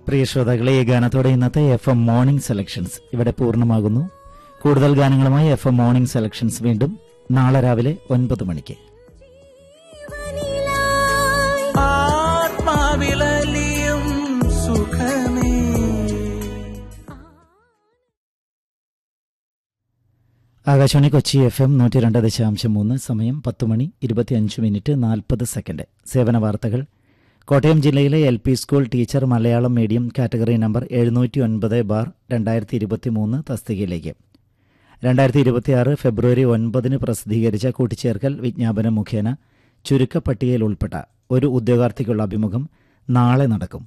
പ്രിയ ശ്രോതാക്കളെ ഈ ഗാനത്തോടെ ഇന്നത്തെ എഫ് എം മോർണിംഗ് സെലക്ഷൻസ് ഇവിടെ പൂർണ്ണമാകുന്നു കൂടുതൽ ഗാനങ്ങളുമായി എഫ് എം മോർണിംഗ് സെലക്ഷൻസ് വീണ്ടും നാളെ രാവിലെ ഒൻപത് മണിക്ക് ആത്മാവിലലിയും സുഖമേ ആകാശവാണി കൊച്ചി എഫ് എം നൂറ്റി രണ്ട് ദശാംശം മൂന്ന് സമയം പത്ത് മണി ഇരുപത്തിയഞ്ച് മിനിറ്റ് നാൽപ്പത് സെക്കൻഡ് സേവന വാർത്തകൾ കോട്ടയം ജില്ലയിലെ L P school teacher Malayalam medium category number എഴുന്നൂറ്റി ഒൻപത് ബാർ രണ്ടായിരത്തി ഇരുപത്തി മൂന്ന് തസ്തികയിലേക്ക് രണ്ടായിരത്തി ഇരുപത്തിയാറ് ഫെബ്രുവരി ഒൻപതിന് പ്രസിദ്ധീകരിച്ച കൂട്ടിച്ചേർക്കൽ വിജ്ഞാപനം മുഖേന ചുരുക്കപ്പട്ടികയിൽ ഉൾപ്പെട്ട ഒരു ഉദ്യോഗാർത്ഥിക്കുള്ള അഭിമുഖം നാളെ നടക്കും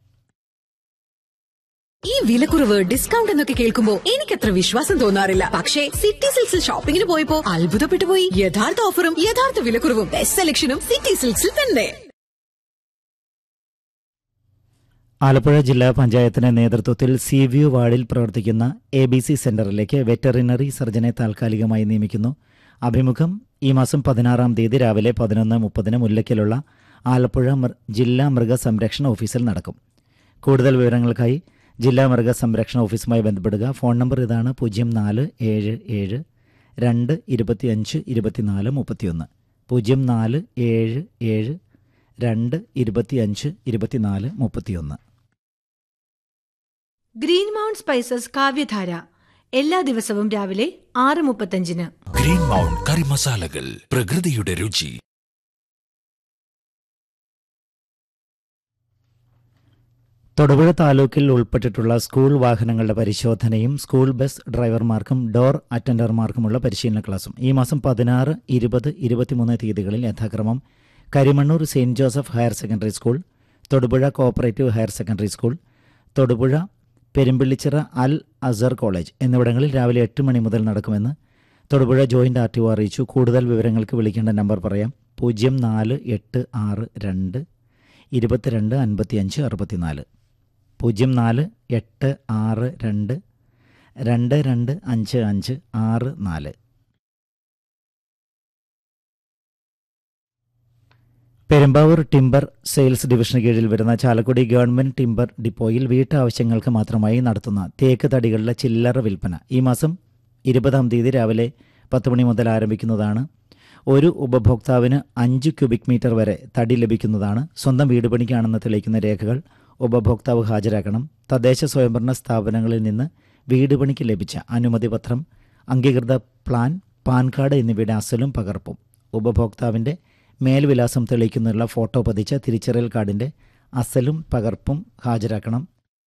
ഈ വിലക്കുറവ് ഡിസ്കൗണ്ട് എന്നൊക്കെ കേൾക്കുമ്പോ എനിക്കത്ര വിശ്വാസം തോന്നാറില്ല പക്ഷേ സിറ്റി സിൽക്സിൽ ഷോപ്പിംഗിന് പോയപ്പോ അത്ഭുതപ്പെട്ടു പോയി യഥാർത്ഥ ഓഫറും യഥാർത്ഥ വിലക്കുറവും ബെസ്റ്റ് സെലക്ഷനും സിറ്റി സിൽക്സിൽ തന്നെ ആലപ്പുഴ ജില്ലാ പഞ്ചായത്തിന്റെ നേതൃത്വത്തിൽ സി വ്യൂ വാർഡിൽ പ്രവർത്തിക്കുന്ന എ ബി സി സെന്ററിലേക്ക് വെറ്ററിനറി സർജനെ താൽക്കാലികമായി നിയമിക്കുന്നു അഭിമുഖം ഈ മാസം പതിനാറാം തീയതി രാവിലെ പതിനൊന്ന് മുപ്പതിന് മുല്ലയ്ക്കലുള്ള ആലപ്പുഴ മൃ- ജില്ലാ മൃഗസംരക്ഷണ ഓഫീസിൽ നടക്കും കൂടുതൽ വിവരങ്ങൾക്കായി ജില്ലാ മൃഗസംരക്ഷണ ഓഫീസുമായി ബന്ധപ്പെടുക ഫോൺ നമ്പർ ഇതാണ് പൂജ്യം നാല് ഏഴ് ഏഴ് രണ്ട് ഇരുപത്തിയഞ്ച് ഇരുപത്തിനാല് മുപ്പത്തിയൊന്ന് പൂജ്യം നാല് ഏഴ് ഏഴ് രണ്ട് ഇരുപത്തിയഞ്ച് ഇരുപത്തിനാല് മുപ്പത്തിയൊന്ന് ഗ്രീൻ മൗണ്ട് സ്പൈസസ് കാവ്യധാര എല്ലാ ദിവസവും രാവിലെ ആറ് മുപ്പത്തഞ്ചിന് ഗ്രീൻ മൗണ്ട് കറി മസാലകൾ പ്രകൃതിയുടെ രുചി തൊടുപുഴ താലൂക്കിൽ ഉൾപ്പെട്ടിട്ടുള്ള സ്കൂൾ വാഹനങ്ങളുടെ പരിശോധനയും സ്കൂൾ ബസ് ഡ്രൈവർമാർക്കും ഡോർ അറ്റൻഡർമാർക്കുമുള്ള പരിശീലന ക്ലാസും ഈ മാസം പതിനാറ് ഇരുപത് ഇരുപത്തിമൂന്ന് തീയതികളിൽ യഥാക്രമം Karimannoor saint Joseph higher secondary school Thodupuzha cooperative higher secondary school Thodupuzha Perumpillichira Al Azhar college എന്നിവിടങ്ങളിൽ രാവിലെ എട്ട് മണി മുതൽ നടക്കുമെന്ന് Thodupuzha joint R T O അറിയിച്ചു കൂടുതൽ വിവരങ്ങൾക്ക് വിളിക്കേണ്ട നമ്പർ പറയാം പൂജ്യം നാല് എട്ട് ആറ് രണ്ട് ഇരുപത്തിരണ്ട് അൻപത്തിയഞ്ച് അറുപത്തിനാല് പൂജ്യം നാല് എട്ട് ആറ് രണ്ട് രണ്ട് രണ്ട് അഞ്ച് അഞ്ച് ആറ് നാല് പെരുമ്പാവൂർ ടിമ്പർ സെയിൽസ് ഡിവിഷന് കീഴിൽ വരുന്ന ചാലക്കുടി ഗവൺമെന്റ് ടിമ്പർ ഡിപ്പോയിൽ വീട്ടാവശ്യങ്ങൾക്ക് മാത്രമായി നടത്തുന്ന തേക്ക് തടികളുടെ ചില്ലറ വിൽപ്പന ഈ മാസം ഇരുപതാം തീയതി രാവിലെ പത്ത് മണി മുതൽ ആരംഭിക്കുന്നതാണ് ഒരു ഉപഭോക്താവിന് അഞ്ച് ക്യൂബിക് മീറ്റർ വരെ തടി ലഭിക്കുന്നതാണ് സ്വന്തം വീട് പണിക്കാണെന്ന് തെളിയിക്കുന്ന രേഖകൾ ഉപഭോക്താവ് ഹാജരാക്കണം തദ്ദേശ സ്വയംഭരണ സ്ഥാപനങ്ങളിൽ നിന്ന് വീട് പണിക്ക് ലഭിച്ച അനുമതി പത്രം അംഗീകൃത പ്ലാൻ പാൻ കാർഡ് എന്നിവയുടെ അസലും പകർപ്പും ഉപഭോക്താവിന്റെ മേൽവിലാസം തെളിയിക്കുന്നതിനുള്ള ഫോട്ടോ പതിച്ച തിരിച്ചറിയൽ കാർഡിന്റെ അസലും പകർപ്പും ഹാജരാക്കണം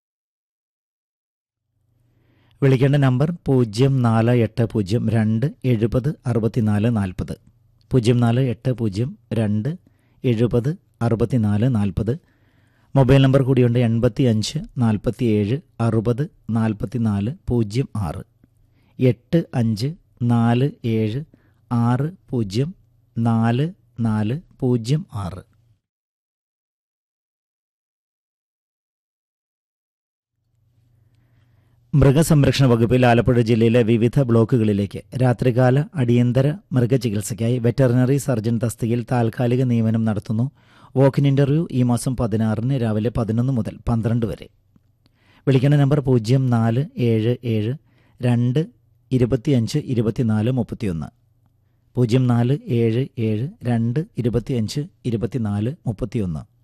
വിളിക്കേണ്ട നമ്പർ പൂജ്യം നാല് എട്ട് പൂജ്യം രണ്ട് എഴുപത് അറുപത്തിനാല് നാൽപ്പത് പൂജ്യം നാല് എട്ട് പൂജ്യം രണ്ട് എഴുപത് അറുപത്തിനാല് നാൽപ്പത് മൊബൈൽ നമ്പർ കൂടിയുണ്ട് എൺപത്തി അഞ്ച് നാൽപ്പത്തി ഏഴ് അറുപത് നാൽപ്പത്തിനാല് പൂജ്യം ആറ് എട്ട് അഞ്ച് നാല് ഏഴ് ആറ് പൂജ്യം നാല് നാല് പൂജ്യം ആറ് മൃഗസംരക്ഷണ വകുപ്പിൽ ആലപ്പുഴ ജില്ലയിലെ വിവിധ ബ്ലോക്കുകളിലേക്ക് രാത്രികാല അടിയന്തര മൃഗചികിത്സയ്ക്കായി വെറ്ററിനറി സർജൻ തസ്തികയിൽ താൽക്കാലിക നിയമനം നടത്തുന്നു വോക്കിൻ ഇന്റർവ്യൂ ഈ മാസം പതിനാറിന് രാവിലെ പതിനൊന്ന് മുതൽ പന്ത്രണ്ട് വരെ വിളിക്കേണ്ട നമ്പർ പൂജ്യം നാല് ഏഴ് ഏഴ് രണ്ട് ഇരുപത്തിയഞ്ച് ഇരുപത്തിനാല് മുപ്പത്തിയൊന്ന് പൂജ്യം നാല് ഏഴ് ഏഴ് രണ്ട് ഇരുപത്തിയഞ്ച് ഇരുപത്തിനാല് മുപ്പത്തിയൊന്ന്